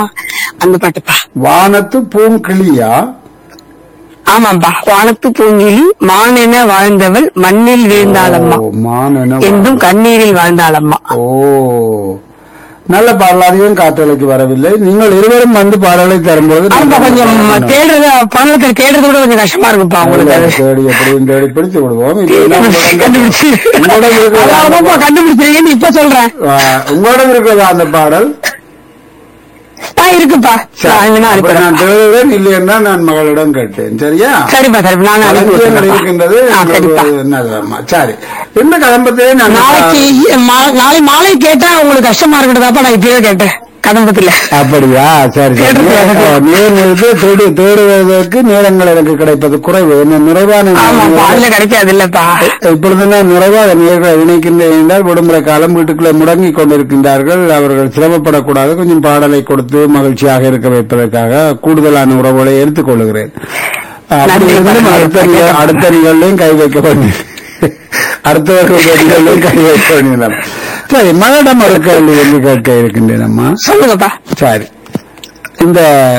அந்த பாட்டுப்பா வானத்து பூங்கிளியா ஆமாப்பா வானத்து பூங்கிலி மானென வாழ்ந்தவள் மண்ணில் வீழ்ந்தாளம்மா ஓ, மானென என்றும் கண்ணீரில் வாழ்ந்தாளம்மா ஓ நல்ல பாடலாதையும் காற்றலைக்கு வரவில்லை நீங்கள் இருவரும் வந்து பாடலை தரும்போது ஆமாப்பா கொஞ்சம் தேடுறது பணத்தில் தேடுறது கூட கொஞ்சம் கஷ்டமா இருக்குப்பா உங்களுக்கு அது தேடி எப்படியும் தேடி பிடித்து விடுவோம் இல்லைன்னா உங்களிடம் கண்டுபிடிச்சு உங்களிடம் இருக்கிறதா அந்த அதான்ப்பா கண்டுபிடிச்சிருக்கேன்னு இப்ப சொல்றேன் ஆ, உங்களிடம் இருக்கிறதா அந்த பாடல் ஆ இருக்குப்பா நான் வேணா அப்ப அனுப்புறேன் நான் தேடுவேன் இல்லைன்னா நான் மகளிடம் கேட்டேன் சரியா சரிப்பா சரிப்பா நான் அனுப்பி களஞ்சியங்கள் விட்டுறேன்ப்பா. இருக்கின்றது ஆ, சரிப்பா என்னதாம்மா சரி இந்த கதம்பத்திலே நான் நாளைக்கு மா- நாளை மாலை கேட்டா உங்களுக்கு கஷ்டமா இருக்கட்டதாப்பா நான் இப்பயே கேட்டேன் கதம்பத்துல அப்படியா சரி சரி தேடுறது. நேர் நிறுத்து தேடி தேடுவதற்கு நேரங்கள் எனக்கு கிடைப்பது குறைவு என்ன நிறைவான ஆமாப்பா நேரங்கள் அதுல கிடைக்காது இல்லப்பா இப்பொழுது நான் நிறைவாக நேர்களை இணைக்கின்றேன் என்றால் விடுமுறை காலம் வீட்டுக்குள்ளே முடங்கிக் கொண்டிருக்கின்றார்கள் அவர்கள் சிரமப்படக்கூடாது கொஞ்சம் பாடலை கொடுத்து மகிழ்ச்சியாக இருக்க வைப்பதற்காக கூடுதலான உறவுகளை எடுத்துக் கொள்கிறேன் அப்படி நன்றி, இருந்தும் அடுத்த நன்றி. நிக- அடுத்த நிகழ்லையும் கை வைக்க வேண்டிய அடுத்தவர்களுடைய நிகழ்வையும் கை வைக்க வேண்டியது சரி மகளிடம் ஒரு கேள்வி என்று கேட்க இருக்கின்றேன் அம்மா சொல்லுங்கப்பா சரி இந்த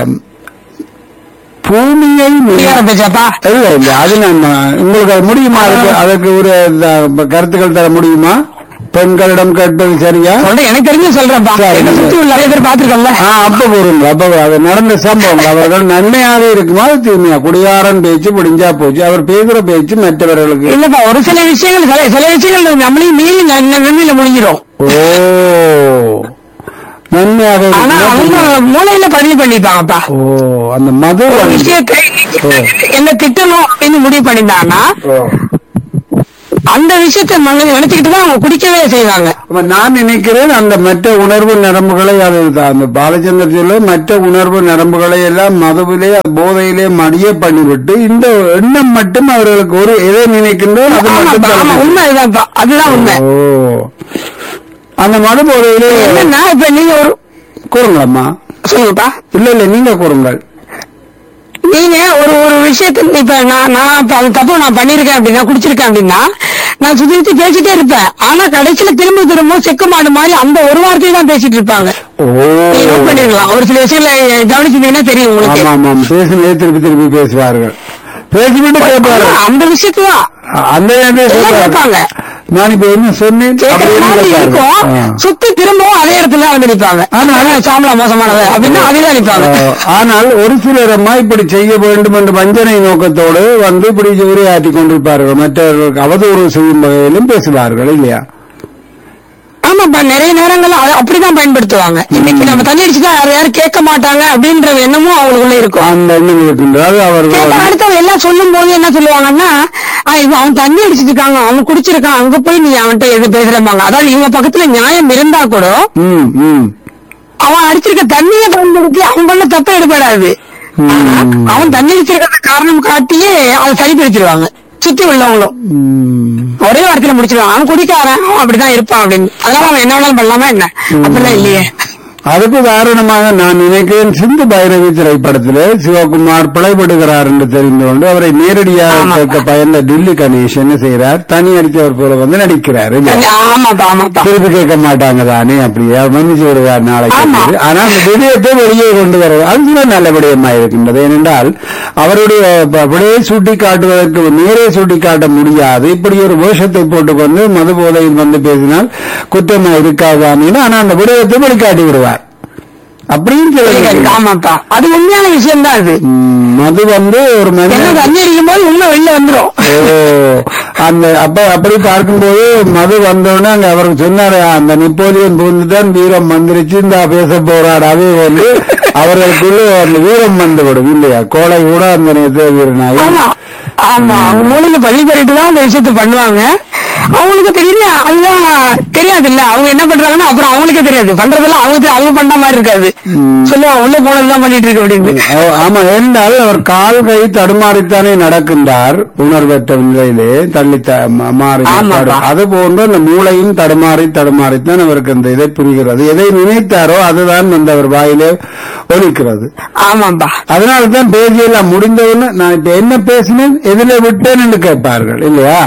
பூமியை நில- புரியாத பேச்சாப்பா இல்ல இல்ல அது நம்ம உங்களுக்கு அது முடியுமா அதுக்கு அதற்கு ஒரு இந்த கருத்துக்கள் தர முடியுமா பெண்களிடம் கேட்பது சரியா சொல்றேன் எனக்கு தெரிஞ்சு சொல்றேன்ப்பா சரி. என்ன சுத்தி உள்ள நிறைய பேர் பாத்துருக்கோம்ல ஆ, அப்ப கூறுங்க அப்ப அது நடந்த சம்பவம் அவர்கள் நன்மையாக இருக்குமா அது தீமையா குடியாரன் பேச்சு முடிஞ்சா போச்சு அவர் பேசுற பேச்சு மற்றவர்களுக்கு இல்லப்பா ஒரு சில விஷயங்கள் சில சில விஷயங்கள் நம்மளையும் மீறி ந- ந- நன்மையில முடிஞ்சிடும் ஓ நன்மையாக ஆனா இருக்குமா அவங்க தீமையா? மூளையில பதிவு பண்ணிப்பாங்கப்பா ஓ அந்த மது ஒரு வந்து- விஷயத்தை என்ன திட்டணும் அப்படின்னு முடிவு பண்ணிட்டாங்கன்னா ஓ. அந்த விஷயத்தை மனதில் நினைச்சுக்கிட்டு தான் அவங்க குடிக்கவே செய்வாங்க அப்ப நான் நினைக்கிறேன் அந்த மற்ற உணர்வு நரம்புகளை அது அந்த பாலச்சந்திர சொல்ல மற்ற உணர்வு நரம்புகளை எல்லாம் மதுவிலே போதையிலே மடிய பண்ணிவிட்டு இந்த எண்ணம் மட்டும் அவர்களுக்கு ஒரு எதை நினைக்கின்றோம் அது மட்டும் ஆமாப்பா, ஆமா தலைமை. உண்மை இதுதான்ப்பா அதுதான் உண்மை ஓ அந்த மது போதையிலே என்னன்னா இப்ப நீங்க ஒரு கூறுங்களம்மா சொல்லுங்கப்பா இல்ல இல்ல நீங்க கூறுங்கள் நீங்க ஒரு ஒரு விஷயத்த இப்ப நான் நான் இப்ப அது தப்பு நான் பண்ணிருக்கேன் அப்படின்னா குடிச்சிருக்கேன் அப்படின்னா நான் சுத்தி சுத்தி பேசிட்டே இருப்பேன் ஆனா கடைசியில திரும்ப திரும்ப செக்கு மாடு மாதிரி அந்த ஒரு வார்த்தையை தான் பேசிட்டு இருப்பாங்க ஓ நீங்க நோட் பண்ணிருக்கலாம் ஒரு சில விஷயங்களை கவனிச்சீங்கன்னா தெரியும் உங்களுக்கு ஆமா ஆமாம் பேசினே திருப்பி திருப்பி பேசுவார்கள் பேசிவிட்டு கேட்பார்கள் அந்த விஷயத்துதான் அந்த நேரத்தில் எல்லாம் கேட்பார்கள். கேட்பாங்க நான் இப்ப என்ன சொன்னேன் கேட்கற அப்படின்னு மாதிரி கேட்பார்கள். இருக்கும் ஆ. சுத்தி திரும்பவும் அதே இடத்துல வந்து நிற்பாங்க ஆனா சாம்பலா மோசமானது அப்படின்னா அதேதான் நிற்பாங்க ஆஹ், ஆனால் ஒரு சிலர் அம்மா இப்படி செய்ய வேண்டும் என்ற வஞ்சனை நோக்கத்தோடு வந்து இப்படி உரையாற்றி கொண்டிருப்பார்கள் மற்றவர்களுக்கு அவதூறு செய்யும் வகையிலும் பேசுவார்கள் இல்லையா ஆமாப்பா நிறைய நேரங்கள்ல அதை அப்படிதான் பயன்படுத்துவாங்க இன்னைக்கு நம்ம தண்ணி அடிச்சுட்டா யாரும் யாரும் கேட்க மாட்டாங்க அப்படின்ற எண்ணமும் அவங்களுக்குள்ள இருக்கும் அந்த எண்ணம் இருக்கின்றது அவர்கள் கேட்ட வந்து- அடுத்தவங்க எல்லாம் சொல்லும் போது என்ன சொல்லுவாங்கன்னா "ஆ, இவன் அவன் தண்ணி அடிச்சிட்டு இருக்காங்க அவன் குடிச்சிருக்கான் அங்க போய் நீ அவன்கிட்ட எது பேசுறப்பாங்க அதாவது இவங்க பக்கத்துல நியாயம் இருந்தா கூட ம், ம். அவன் அடிச்சிருக்க தண்ணியை பயன்படுத்தி அவன் பண்ண தப்ப எடுபடாது ஆனா, அவன் தண்ணி அடிச்சிருக்கிறத காரணம் காட்டியே அதை சரி பிடிச்சிருவாங்க சுத்தி உள்ளவங்களும் ம். ஒரே வாரத்துல முடிச்சிருவான் அவன் குடிக்காரன் அவன் அப்படிதான் இருப்பான் அப்படின்னு அதனால அவன் என்ன வேணாலும் பண்ணலாமா என்ன அப்படிலாம் இல்லையே அதுக்கு உதாரணமாக நான் நினைக்கிறேன் சிந்து பைரவி திரைப்படத்திலே சிவகுமார் பிழைப்படுகிறார் என்று தெரிந்து கொண்டு அவரை நேரடியாக ஆமா. கேட்க பயந்த டில்லி கணேஷ் என்ன செய்கிறார் தனி அடித்தவர் போல வந்து நடிக்கிறார் இல்லையா? ஆமாப்பா ஆமாப்பா திருப்பி கேட்க மாட்டாங்க தானே அப்படியே அவர் மன்னிச்சு விடுவார் நாளைக்கு ஆமா. என்று. ஆனா அந்த விடயத்தை வெளியே கொண்டு வர அதுதான் நல்ல விடயமா இருக்கின்றது ஏனென்றால் அவருடைய ப- விடையை சுட்டி காட்டுவதற்கு நேரே சுட்டி காட்ட முடியாது இப்படி ஒரு வேஷத்தை போட்டுக்கொண்டு மது போதையில் வந்து பேசினால் குற்றமா இருக்காதானே ஆனா அந்த விடயத்தை வெளிக்காட்டி விடுவார் அப்படியும் சில இருக்கு, ஆமாப்பா அது உண்மையான விஷயம் தான் அது ம், மது வந்து ஒரு என்ன மனிதன் தண்ணி அடிக்கும் போது உண்மை வெளில வந்துரும் ஓ, அந்த அப்ப அப்படி பார்க்கும்போது மது வந்தோடனே அங்க அவருக்கு சொன்னாரு அந்த நெப்போலியன் புகுந்துதான் வீரம் வந்துருச்சு இந்த பேச போறாடு அதே வந்து அவர்களுக்குள்ள அந்த வீரம் வந்து விடும் இல்லையா கோலை கூட அந்த நேரத்தில் வீரனாகி ஆமா ஆமா அவங்க மூலையில பதிவு பண்ணிட்டு தான் அந்த விஷயத்த பண்ணுவாங்க அவங்களுக்கு தெரியல அதுதான் தெரியாது இல்ல அவங்க என்ன பண்றாங்கன்னா அப்புறம் அவங்களுக்கே தெரியாது பண்றதெல்லாம் அவங்க தெ- அவங்க பண்ண மாதிரி இருக்காது சொல்லுவாங்க உள்ள போனதுதான் பண்ணிட்டு இருக்கு அப்படின்னு ஆ- ஆமா என்றால் அவர் கால் கை தடுமாறித்தானே நடக்கின்றார் உணர்வற்ற நிலையிலே தள்ளி த- ம- மாறி ஆமாப்பா. தடு- அது போன்று அந்த மூளையும் தடுமாறி தடுமாறித்தான் அவருக்கு அந்த இதை புரிகிறது எதை நினைத்தாரோ அதுதான் வந்து அவர் வாயிலே ஒலிக்கிறது ஆமாப்பா அதனால தான் பேசியெல்லாம் முடிந்தவுடனே நான் இப்ப என்ன பேசினேன் எதுல விட்டேன் என்று கேட்பார்கள் இல்லையா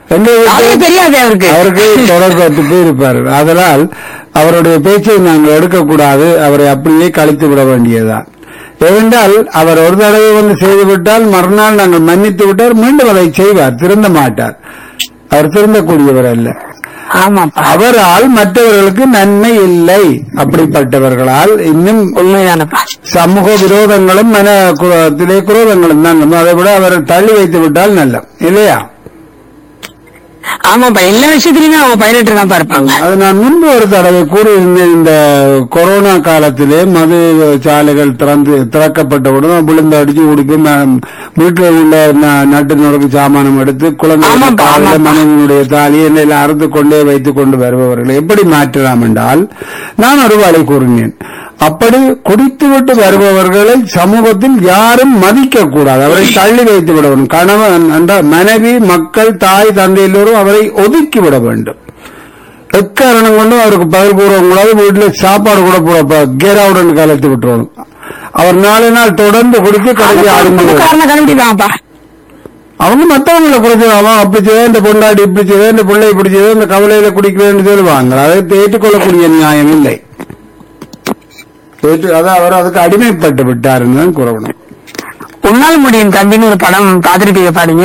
எங்களை விட்டு அவருக்கு தெரியாது அவருக்கு அவருக்கு தொடர்பு போயிருப்பார் அதனால் அவருடைய பேச்சை நாங்கள் எடுக்கக்கூடாது அவரை அப்படியே கழித்து விட வேண்டியதுதான் ஏனென்றால் அவர் ஒரு தடவை வந்து செய்துவிட்டால் மறுநாள் நாங்கள் மன்னித்து விட்டால் மீண்டும் அதை செய்வார் திருந்த மாட்டார் அவர் திருந்தக்கூடியவர் அல்ல ஆமாப்பா அவரால் மற்றவர்களுக்கு நன்மை இல்லை அப்படிப்பட்டவர்களால் இன்னும் உண்மைதானப்பா சமூக விரோதங்களும் மன குரோதத்திலே குரோதங்களும் தான் அதை விட அவர் தள்ளி வைத்து விட்டால் நல்ல இல்லையா ஆமாப்பா எல்லா விஷயத்திலுமே அவங்க பதினெட்டு தான் இருப்பாங்க அது நான் முன்பு ஒரு தடவை கூறியிருந்தேன் இந்த கொரோனா காலத்திலே மது சாலைகள் திறந்து திறக்கப்பட்டவுடன் விழுந்து அடிச்சு குடிக்கும் நான் வீட்டில் உள்ள ந- நட்டு நுறக்கு சாமானம் எடுத்து குழந்தை ஆமாப்பா, ஆமாப்பா. மனைவியினுடைய தாலியை எல்லாம் அறுத்து கொண்டே வைத்துக் கொண்டு வருபவர்களை எப்படி மாற்றலாம் என்றால் நான் ஒரு வழி கூறினேன் அப்படி குடித்துவிட்டு வருபவர்களை சமூகத்தில் யாரும் மதிக்க கூடாது அவரை தள்ளி வைத்து விட வேண்டும் கணவன் என்றால் மனைவி மக்கள் தாய் தந்தை எல்லோரும் அவரை ஒதுக்கி விட வேண்டும் எக்காரணம் கொண்டு அவருக்கு பதில் கூறவும் கூடாது வீட்டுல சாப்பாடு கூட போட கேராவுடன் கலத்து விட்டுறணும் அவர் நாலு நாள் தொடர்ந்து குடித்து கடைசி அழிந்து விடுவார். காரணம் கண்டுபிடிப்பாங்கப்பா அவங்க மத்தவங்களை குறைச்சாமா அப்படி செய்த இந்த பொண்டாட்டி இப்படி செய்த இந்த பிள்ளை இப்படி செய்த இந்த கவலையில குடிக்கிறேன்னு சொல்லுவாங்க அதை ஏற்றுக்கொள்ளக்கூடிய நியாயம் இல்லை ஏற்று அதான் அவர் அதுக்கு அடிமைப்பட்டு விட்டாருன்னு தான் கூறணும் உன்னால் முடியும் தம்பின்னு ஒரு படம் பாத்திருப்பீங்க பாருங்க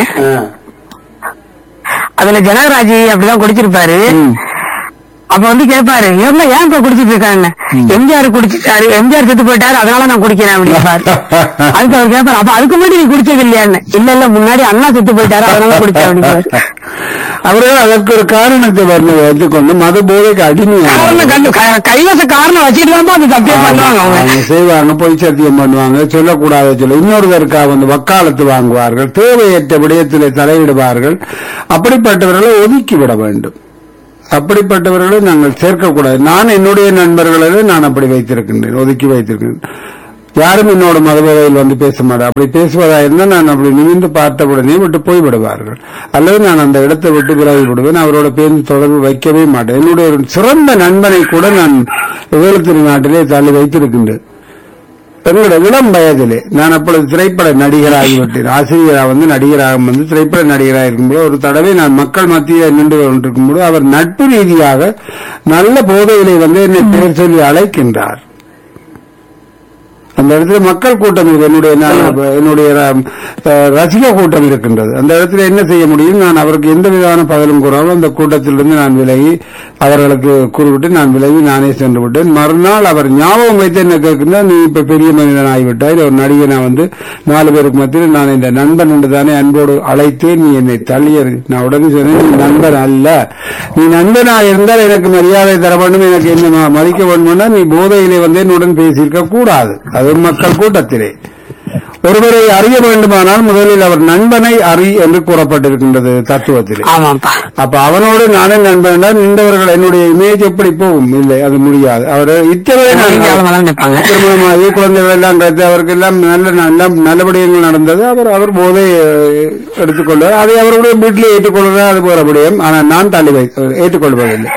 அதுல ஜனகராஜ் அப்படிதான் குடிச்சிருப்பாரு ம். அப்ப வந்து கேட்பாரு இவங்க ஏன் இப்ப குடிச்சிட்டு இருக்காங்க எம்ஜிஆர் குடிச்சிட்டாரு எம்ஜிஆர் செத்து போயிட்டாரு அதனால நான் குடிக்கிறேன் அப்படின்பாரு அதுக்கு அவர் கேட்பாரு அப்ப அதுக்கு முன்னாடி நீ குடிச்சது இல்லையான்னு இல்ல இல்ல முன்னாடி அண்ணா செத்து போயிட்டாரு அதனால குடிச்சேன் அப்படின்பாரு அவர்கள் அதற்கு ஒரு காரணத்தை வர்ண வைத்துக்கொண்டு மத போதைக்கு அடிமையாக காரணம் கண்டு க- கைவச காரணம் வச்சுட்டு தான் அந்த தப்பே பண்ணுவாங்க அவங்க அவங்க செய்வாங்க பொய் சத்தியம் பண்ணுவாங்க சொல்லக்கூடாத சொல்ல இன்னொருதற்காக வந்து வக்காலத்து வாங்குவார்கள் தேவையற்ற விடயத்திலே தலையிடுவார்கள் அப்படிப்பட்டவர்களை ஒதுக்கி விட வேண்டும் அப்படிப்பட்டவர்களை நாங்கள் சேர்க்கக்கூடாது நான் என்னுடைய நண்பர்களிலே நான் அப்படி வைத்திருக்கின்றேன் ஒதுக்கி வைத்திருக்கின்றேன் யாரும் என்னோட மதபோதையில் வந்து பேச மாட்டேன் அப்படி பேசுவதா இருந்தால் நான் அப்படி நிமிந்து பார்த்தவுடனே விட்டு போய் விடுவார்கள் அல்லது நான் அந்த இடத்தை விட்டு விலகி விடுவேன் அவரோட பேருந்து தொடர்பு வைக்கவே மாட்டேன் என்னுடைய ஒரு சிறந்த நண்பனை கூட நான் வேலுத்திரு நாட்டிலே தள்ளி வைத்திருக்கின்றேன் என்னோட இளம் வயதிலே நான் அப்பொழுது திரைப்பட நடிகராகிவிட்டேன் ஆசிரியராக வந்து நடிகராக வந்து திரைப்பட நடிகராக இருக்கும்போது ஒரு தடவை நான் மக்கள் மத்தியில் நின்று கொண்டிருக்கும்போது அவர் நட்பு ரீதியாக நல்ல போதையிலே வந்து என்னை பெயர் சொல்லி அழைக்கின்றார் அந்த இடத்துல மக்கள் கூட்டம் இருக்கு என்னுடைய நான் என்னுடைய அஹ், ரசிக கூட்டம் இருக்கின்றது அந்த இடத்துல என்ன செய்ய முடியும் நான் அவருக்கு எந்த விதமான பதிலும் கூறாமல் அந்த கூட்டத்திலிருந்து நான் விலகி அவர்களுக்கு கூறிவிட்டு நான் விலகி நானே சென்று விட்டேன் மறுநாள் அவர் ஞாபகம் வைத்து என்ன கேட்கின்றா நீ இப்ப பெரிய மனிதன் ஆகிவிட்டாய் ஒரு நடிகனா வந்து நாலு பேருக்கு மத்தியில் நான் இந்த நண்பன் என்று தானே அன்போடு அழைத்து நீ என்னை தள்ளியது நான் உடனே சொன்னேன் நீ நண்பன் அல்ல நீ நண்பனா இருந்தால் எனக்கு மரியாதை தர வேண்டும் எனக்கு என்ன ம- மதிக்க வேண்டும்னா நீ போதையிலே வந்து என்னுடன் பேசியிருக்க கூடாது அது மக்கள் கூட்டத்திலே ஒருவரை அறிய வேண்டுமானால் முதலில் அவர் நண்பனை அறி என்று கூறப்பட்டிருக்கின்றது தத்துவத்திலே ஆமாப்பா அப்ப அவனோடு நானே நண்பன் என்றால் நின்றவர்கள் என்னுடைய இமேஜ் எப்படி போகும் இல்லை அது முடியாது அவர் இத்தனை தான் நிற்பாங்க திருமணமாகி குழந்தைகள் எல்லாம் கிடைத்து அவருக்கு எல்லாம் நல்ல நல்ல நல்லபடியங்கள் நடந்தது அவர் அவர் போதை அஹ், எடுத்துக்கொள்வார் அதை அவருடைய வீட்டிலே ஏற்றுக்கொள்வதா அது போற விடயம் ஆனால் நான் தள்ளி வை ஏற்றுக்கொள்வதில்லை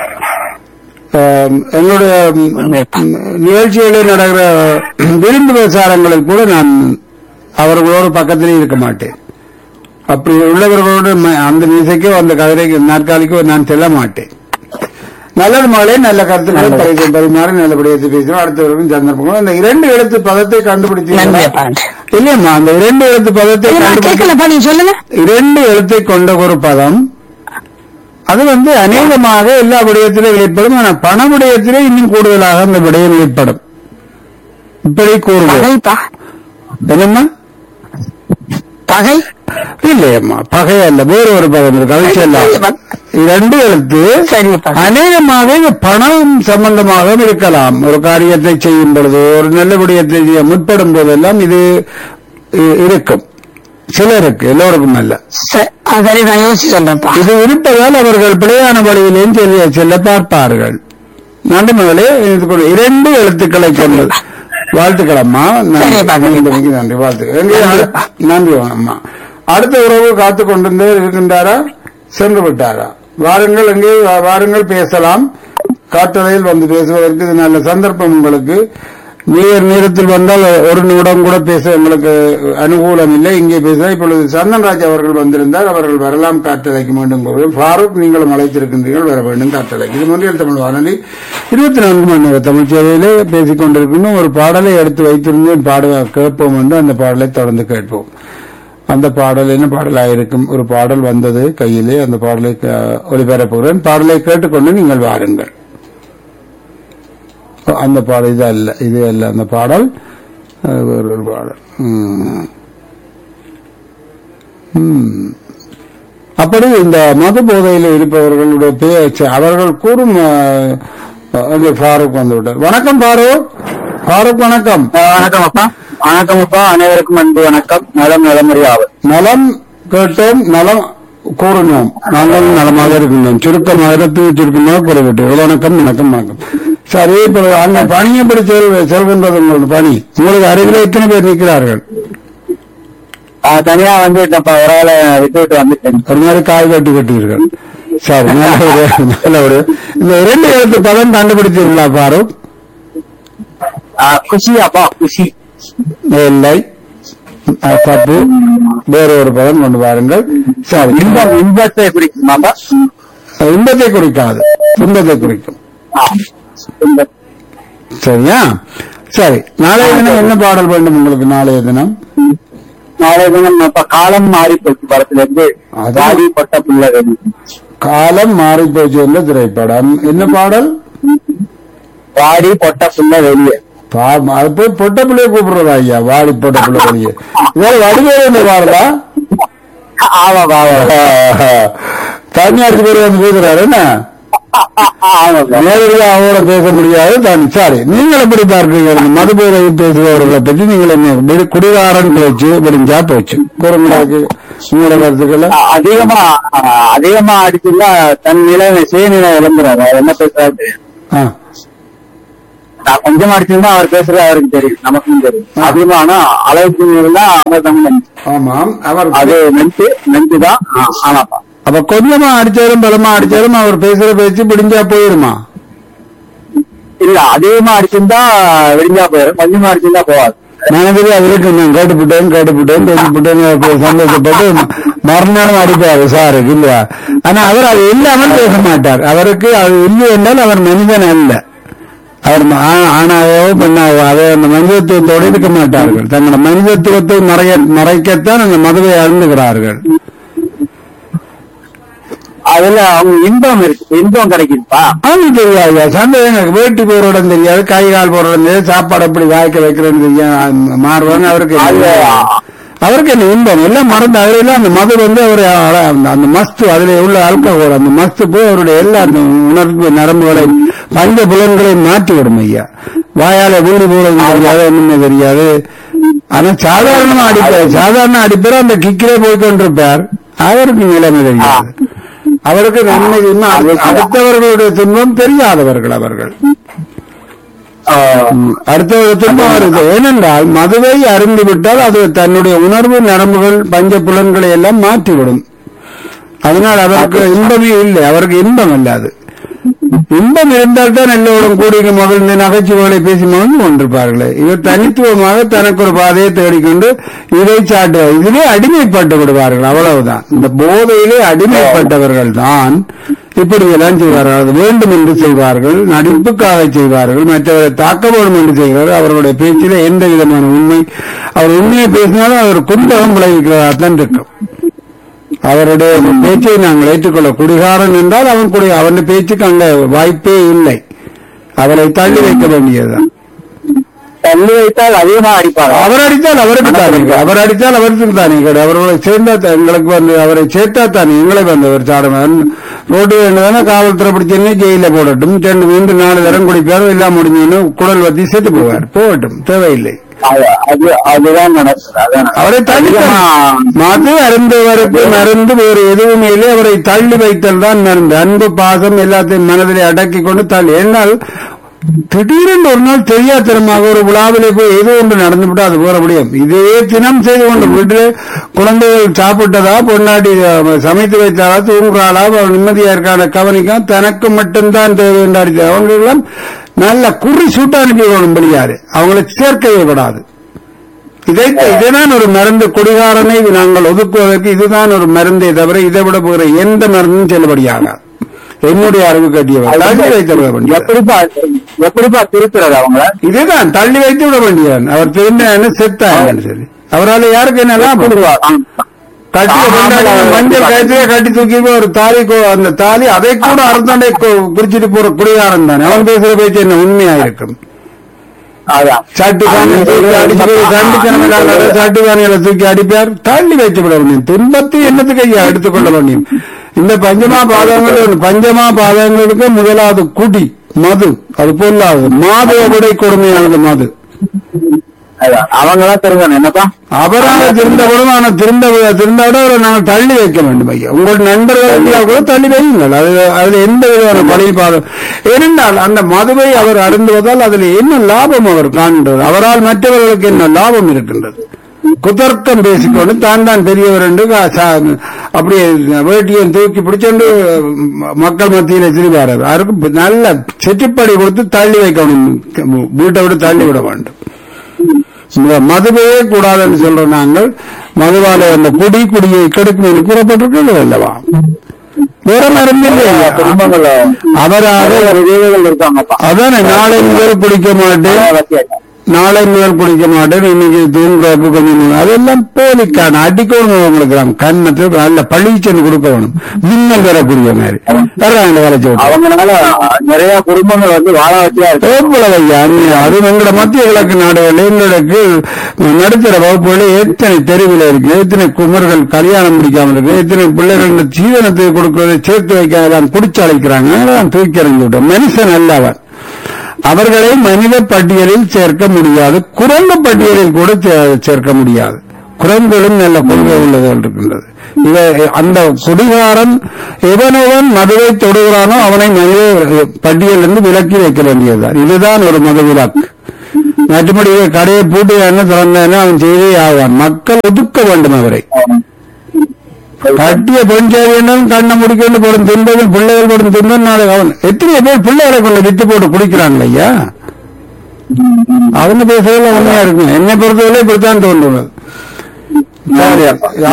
அஹ், என்னுடைய ம், நிகழ்ச்சிகளில் நடக்கிற விருந்து பிரசாரங்களில் கூட நான் அவர்களோடு பக்கத்திலே இருக்க மாட்டேன் அப்படி உள்ளவர்களோடு ம- அந்த இசைக்கோ அந்த கதிரைக்கு நாற்காலிக்கோ நான் செல்ல மாட்டேன் நல்லது மகளே நல்ல கருத்துக்களை பரிசு பரிமாறி நல்லபடியாக பேசுவோம் அடுத்தவருக்கும் சந்தர்ப்பங்களும் அந்த இரண்டு எழுத்து பதத்தை கண்டுபிடிச்சீங்களா நன்றிப்பா இல்லையம்மா அந்த இரண்டு எழுத்து பதத்தை நான் கண்டுபிடி கேட்கலப்பா நீங்க சொல்லுங்க இரண்டு எழுத்தை கொண்ட ஒரு பதம் அது வந்து அநேகமாக எல்லா விடயத்திலும் வெளிப்படும் ஆனால் பண விடயத்திலே இன்னும் கூடுதலாக அந்த விடயம் வெளிப்படும் இப்படி கூறுவோம் பகைப்பா என்னம்மா பகை இல்லையம்மா பகை அல்ல வேறு ஒரு பதம் இருக்கு அது செல்லாம் இரண்டு எழுத்து சரிப்பா அநேகமாக இது பணம் சம்பந்தமாக இருக்கலாம் ஒரு காரியத்தை செய்யும் பொழுது ஒரு நல்ல விடயத்தை செய்ய முற்படும் போதெல்லாம் இது இ- இருக்கும் சிலருக்கு எல்லோருக்கும் அல்ல ச- ஆ, சரி நான் யோசிச்சு சொல்றேன்ப்பா இது இருப்பதால் அவர்கள் பிழையான வழியிலேயும் செல்ல செல்ல பார்ப்பார்கள் நன்றி மகளே இது கொண்டு இரண்டு எழுத்துக்களை கொண்டது வாழ்த்துக்கள் அம்மா நன்றி சரிப்பா, சரிப்பா. நன்றி, நன்றி வாழ்த்துக்கள் எங்கே அடு- நன்றி அம்மா அடுத்த உறவு காத்து கொண்டிருந்தே இருக்கின்றாரா சென்று விட்டாரா வாருங்கள் எங்கே வா- வாருங்கள் பேசலாம் காற்றலையில் வந்து பேசுவதற்கு இது நல்ல சந்தர்ப்பம் உங்களுக்கு நேர் நேரத்தில் வந்தால் ஒரு நிமிடம் கூட பேச எங்களுக்கு அனுகூலம் இல்லை இங்கே பேச இப்பொழுது சந்தன்ராஜ் அவர்கள் வந்திருந்தால் அவர்கள் வரலாம் காற்றலைக்கு வேண்டும் கூறுகிறேன். ஃபாரூக் நீங்களும் அழைத்திருக்கின்றீர்கள் வர வேண்டும் காற்றலைக்கு இது மொழியில் தமிழ் வானொலி இருபத்தி நான்கு மணி நேர தமிழ் சேவையிலே பேசிக் கொண்டிருக்கின்றோம் ஒரு பாடலை எடுத்து வைத்திருந்தேன் பாட கேட்போம் என்று அந்த பாடலை தொடர்ந்து கேட்போம் அந்த பாடல் என்ன பாடலாக இருக்கும் ஒரு பாடல் வந்தது கையிலே அந்த பாடலை க- ஒளிபரப்புகிறேன் பாடலை கேட்டுக்கொண்டு நீங்கள் வாருங்கள் அந்த பாடல் இது அல்ல இது அல்ல அந்த பாடல் அது வேறு ஒரு பாடல் ம். ம். அப்படி இந்த மது போதையில் இருப்பவர்களுடைய பேச்சு அவர்கள் கூறும் அஹ், அங்கே ஃபாரூக் வந்து விட்டார் வணக்கம் ஃபாரூக் ஃபாரூக் வணக்கம் வணக்கம் அப்பா வணக்கம் அப்பா அனைவருக்கும் அன்பு வணக்கம் நலம் நலமுறையாவது நலம் கேட்டோம் நலம் கூறினோம் நாங்கள் நலமாக இருக்கின்றோம் சுருக்கமாக தூ சுருக்கமாக கூறிவிட்டு வணக்கம் வணக்கம் வணக்கம் சரி இப்ப அங்க பணி எப்படி செல் செல்கின்றது உங்களோட பணி உங்களுக்கு அருகில் எத்தனை பேர் நிற்கிறார்கள் தனியா வந்துட்டப்பா ஒரு ஆளை விட்டு விட்டு வந்துட்டேன் ஒரு மாதிரி காய் கட்டி கட்டீர்கள் சரி நல்ல ஒரு நல்ல ஒரு இந்த இரண்டு எழுத்து பதம் கண்டுபிடித்தீர்களா பாரூக் ஆ, குஷி அப்பா குஷி இல்லை அஹ், தப்பு வேற ஒரு பதம் கொண்டு வாருங்கள் சரி இன்பம் இன்பத்தை குறிக்குமாப்பா இன்பத்தை குறிக்காது துன்பத்தை குறிக்கும் ஆ, இன்பம். சரியா சரி நாளைய தினம் என்ன பாடல் வேண்டும் உங்களுக்கு நாளைய தினம் நாளைய தினம் அப்பா காலம் மாறி போச்சு படத்துல இருந்து அது- வாடி பட்ட பிள்ளை வேணும் காலம் மாறி போச்சு என்ற திரைப்படம் என்ன பாடல் வாடி பொட்ட பிள்ளை வெளியே பா- அது போய் பொட்ட பிள்ளைய கூப்பிடுறதா ஐயா வாடி பொட்ட பிள்ளை வெளியே இதெல்லாம் வடிவேறு என்ன பாடலா ஆமாப்பா ஆமாப்பா தனியாருக்கு பேர் வந்து பேசுறாரு என்ன ஆமாப்பா நேரடியாக அவரோட பேச முடியாது தான் சரி நீங்கள் எப்படி பார்க்கிறீங்க மது போதையில் பேசுபவர்களை பற்றி நீங்கள் என்ன விடு- குடிகாரன் பேச்சு விடிஞ்சா போச்சு கூறுங்களுக்கு உங்களோட கருத்துக்களை அ- அதிகமா அ, அதிகமா அடிச்சுன்னா தன் நிலை சுயநிலை இழந்துறாரு அவர் என்ன பேசுறாரு தெரியும். ஆ, நான் கொஞ்சம் அடிச்சிருந்தா அவர் பேசுறது அவருக்கு தெரியும் நமக்கும் தெரியும் அதிகமான அளவுக்கு மீறினா அமிர்தம் நஞ்சு ஆமாம் அவர் அது நஞ்சு நஞ்சு தான் ஆமாப்பா அப்ப கொஞ்சமா அடிச்சாலும் பலமா அடிச்சாலும் அவர் பேசுற பேச்சு பிடிஞ்சா போயிருமா இல்ல அதிகமா அடிச்சிருந்தா விடிஞ்சா போயிடும் கொஞ்சமா அடிச்சிருந்தா போகாது மனதில் அவருக்கு நான் கேட்டுவிட்டேன் கேட்டுவிட்டேன் பேசிவிட்டேன் அப்படி சந்தோஷப்பட்டு மறுநாளும் அடிப்பாரு சாரு இல்லையா ஆனா அவர் அது இல்லாமல் பேச மாட்டார் அவருக்கு அது இல்லை என்றால் அவர் மனிதன் அல்ல அவர் ம- ஆ- ஆணாகவோ பெண்ணாகவோ அதை அந்த மனிதத்துவத்தோடு இருக்க மாட்டார்கள் தங்களோட மனிதத்துவத்தை மறைய மறைக்கத்தான் அந்த மதுவை அருந்துகிறார்கள் அதுல அவங்க இன்பம் இருக்கு இன்பம் கிடைக்குதுப்பா அவனுக்கு தெரியாது சந்தேகம் எனக்கு வேட்டி போரோட தெரியாது கை கால் போரோட தெரியாது சாப்பாடு எப்படி வாய்க்க வைக்கிறேன்னு தெரியாது மாறுவாங்க அவருக்கு என்ன? அது- அவருக்கு என்ன இன்பம் எல்லாம் மறந்து அதுல அந்த மது வந்து அவர் அந்த அந்த மஸ்து அதுல உள்ள ஆல்கஹால் அந்த மஸ்து போய் அவருடைய எல்லா அந்த உணர்வு நரம்புகளை பஞ்ச புலன்களை மாற்றி விடும் ஐயா வாயால வீடு போல தெரியாது ஒண்ணுமே தெரியாது ஆனா சாதாரணமா அடிப்பார் சாதாரண அடிப்பார் அந்த கிக்கிலே போய் கொண்டிருப்பார் அவருக்கு நிலைமை தெரியாது அவருக்கு நன்மை இன்னும் அடு- அடுத்தவர்களுடைய துன்பம் தெரியாதவர்கள் அவர்கள் ம், அடுத்தவர்கள் துன்பம் வருது ஏனென்றால் மதுவை அருந்து விட்டால் அது தன்னுடைய உணர்வு நரம்புகள் பஞ்ச புலன்களை எல்லாம் மாற்றிவிடும் அதனால் அவருக்கு இன்பமே இல்லை அவருக்கு இன்பம் இல்லை அது இன்பம் இருந்தால் தான் எல்லோரும் கூடி மகிழ்ந்து நகைச்சுவைகளை பேசி மகிழ்ந்து கொண்டிருப்பார்களே இவர் தனித்துவமாக தனக்கு ஒரு பாதையை தேடிக்கொண்டு இதை சாட்டுவார் இதிலே அடிமைப்பட்டு விடுவார்கள் அவ்வளவுதான் இந்த போதையிலே அடிமைப்பட்டவர்கள் தான் இப்படி எல்லாம் செய்வார்கள் அது வேண்டும் என்று செய்வார்கள் நடிப்புக்காக செய்வார்கள் மற்றவரை தாக்க வேண்டும் என்று செய்கிறார்கள் அவர்களுடைய பேச்சிலே எந்த விதமான உண்மை அவர் உண்மையை பேசினாலும் அவர் குந்தகம் விளைவிக்கிறதா தான் இருக்கும் அவருடைய பேச்சை நாங்கள் ஏற்றுக்கொள்ள குடிகாரன் என்றால் அவன் குடி அவன் பேச்சுக்கு அங்க வாய்ப்பே இல்லை அவரை தள்ளி வைக்க வேண்டியதுதான் தள்ளி வைத்தால் அதிகமா அடிப்பாங்க அவர் அடித்தால் அவருக்கு தானே அவர் அடித்தால் அவருக்கு தானே கிடையாது அவர்களை சேர்ந்தா தான் எங்களுக்கு வந்து அவரை சேர்த்தா தானே எங்களை வந்து அவர் சாடவன் ரோட்டு வேண்டுதானே காவல்துறை பிடிச்சேன்னு ஜெயில போடட்டும் ரெண்டு மூன்று நாலு தரம் குடிப்பாரோ எல்லாம் முடிஞ்சுன்னு குடல் வத்தி செத்து போவார் போகட்டும் தேவையில்லை அது- அது அதுதான் நடக்குது அதான் அவரை தள்ளி அதிகமா மது அருந்தவருக்கு மருந்து வேறு எதுவுமே இல்லை அவரை தள்ளி வைத்தல் தான் மருந்து அன்பு பாசம் எல்லாத்தையும் மனதிலே அடக்கி கொண்டு தள்ளி என்னால் திடீரென்று ஒரு நாள் தெரியாத்தனமாக ஒரு விழாவிலே போய் ஏதோ ஒன்று நடந்துவிட்டு அது போற முடியும் இதே தினம் செய்து கொண்டு வீட்டில் குழந்தைகள் சாப்பிட்டதா பொன்னாடி அஹ், சமைத்து வைத்தாரா தூங்குறாளா அவள் நிம்மதியா இருக்கான கவனிக்கும் தனக்கு மட்டும்தான் தேவை என்றாடி அவங்க எல்லாம் நல்ல குறி சூட்ட அனுப்பி வேணும்படியாரு அவங்களை சேர்க்கவே கூடாது இதை இதுதான் ஒரு மருந்து குடிகாரனை நாங்கள் ஒதுக்குவதற்கு இதுதான் ஒரு மருந்தே தவிர இதை விட போகிற எந்த மருந்தும் செல்லுபடியாகாது என்னுடைய அறிவு கட்டியவர் தள்ளி வைத்து விட வேண்டியது எப்படிப்பா எப்படிப்பா திருத்துறது அவங்கள இதுதான் தள்ளி வைத்து விட வேண்டியவன் அவர் திருந்த செத்தாங்க சரி அவரால் யாருக்கு என்ன லாபம் கட்டிய கொண்டாடி மஞ்சள் கயத்திலே கட்டி தூக்கி போய் ஒரு தாலி கோ- அந்த தாலி அதை கூட அறுத்தாண்டை குறிச்சிட்டு போற குடிகாரன் தானே அவன் பேசுற பேச்சு என்ன உண்மையா இருக்கும் அதான் சாட்டு காணியை தூக்கி அடிச்சு போய் சண்டு கணக்கான சாட்டு காணிகளை தூக்கி அடிப்பார் தள்ளி வைத்து விட முடியும் துன்பத்தை என்னத்துக்கு ஐயா எடுத்துக்கொள்ள முடியும் இந்த பஞ்சமா பாதங்கள் பஞ்சமா பாதங்களுக்கு முதலாவது குடி மது அது பொல்லாது மாதவ விட கொடுமையானது மது அதான் அவங்களாம் திருந்தணும் என்னப்பா அவராக திருந்தவரும் ஆனால் திருந்த திருந்தாவிட அவரை நாங்கள் தள்ளி வைக்க வேண்டும் ஐயா உங்கள் நண்பர்கள் கூட தள்ளி வையுங்கள் அது அது எந்த விதமான பழி பாதம் ஏனென்றால் அந்த மதுவை அவர் அருந்துவதால் அதில் என்ன லாபம் அவர் காண்கிறது அவரால் மற்றவர்களுக்கு என்ன லாபம் இருக்கின்றது குதர்க்கம் பேசிக்கொண்டு தான் தான் பெரியவர் என்று கா- சா- அப்படியே வேட்டியை தூக்கி பிடிச்சோண்டு ம- மக்கள் மத்தியில திரிவார் அவருக்கு நல்ல செற்றுப்படி கொடுத்து தள்ளி வைக்கணும் வீட்டை விட்டு தள்ளி விட வேண்டும் இந்த மதுவையே கூடாதுன்னு சொல்றோம் நாங்கள் மதுவால அந்த குடி குடியை கெடுக்கும் என்று கூறப்பட்டிருக்கிறது அல்லவா வேற மருந்து இல்லையா குடும்பங்கள்ல அவராக விதவைகள் இருக்காங்கப்பா அதானே நாளை முதல் குடிக்க மாட்டேன் வசியாட்டம். நாளை முதல் குடிக்க மாட்டேன் இன்னைக்கு தூங்குறப்ப கொஞ்சம் நேரம். அதெல்லாம் போலிக்கான அடிக்கணும் உங்களுக்கு நாம் கண்ணத்தில் நல்ல பழிச்சென்று கொடுக்க வேணும் மின்னல் வரக்கூடிய மாதிரி வர்றாங்க வேலை சொல்றேன் அவங்களால நிறைய குடும்பங்கள் வந்து வாழ வச்சியா இருக்கு எவ்வளவு ஐயா அநியாயம். அது எங்களோட மத்திய கிழக்கு நாடுகள் எங்களுக்கு நடுத்தர வகுப்புகளே எத்தனை தெருவில் இருக்கு எத்தனை குமர்கள் கல்யாணம் முடிக்காம இருக்கு எத்தனை பிள்ளைகள் இந்த ஜீவனத்தை கொடுக்கறதை சேர்த்து வைக்க எல்லாம் குடிச்சு அழைக்கிறாங்க அதெல்லாம் தூக்கி எறிந்து விட்டோம் மனுஷன் அல்ல அவன் அவர்களை மனித பட்டியலில் சேர்க்க முடியாது குரங்கு பட்டியலில் கூட சே- சேர்க்க முடியாது குரங்குகளும் நல்ல கொள்கை உள்ளதுகள் இருக்கின்றது இவ அந்த குடிகாரன் எவனவன் மதுவை தொடுகிறானோ அவனை மனித பட்டியலிருந்து விலக்கி வைக்க வேண்டியதுதான் இதுதான் ஒரு மது விலக்கு மற்றபடி இவன் கடையை பூட்டுவான்னு திறந்தானே அவன் செய்தே ஆவான் மக்கள் ஒதுக்க வேண்டும் அவரை கட்டிய பெண் சேவையினாலும் கண்ணை முடிக்கொண்டு போடும் துன்பதும் பிள்ளைகள் போடும் துன்பம் நாளை அவன் எத்தனை பேர் பிள்ளைகளை கொண்டு வித்து போட்டு குடிக்கிறாங்க ஐயா அவங்க பேசுறதுல உண்மையா இருக்கும் என்னை பொறுத்தவரை இப்படித்தான் தோன்றுவது சரி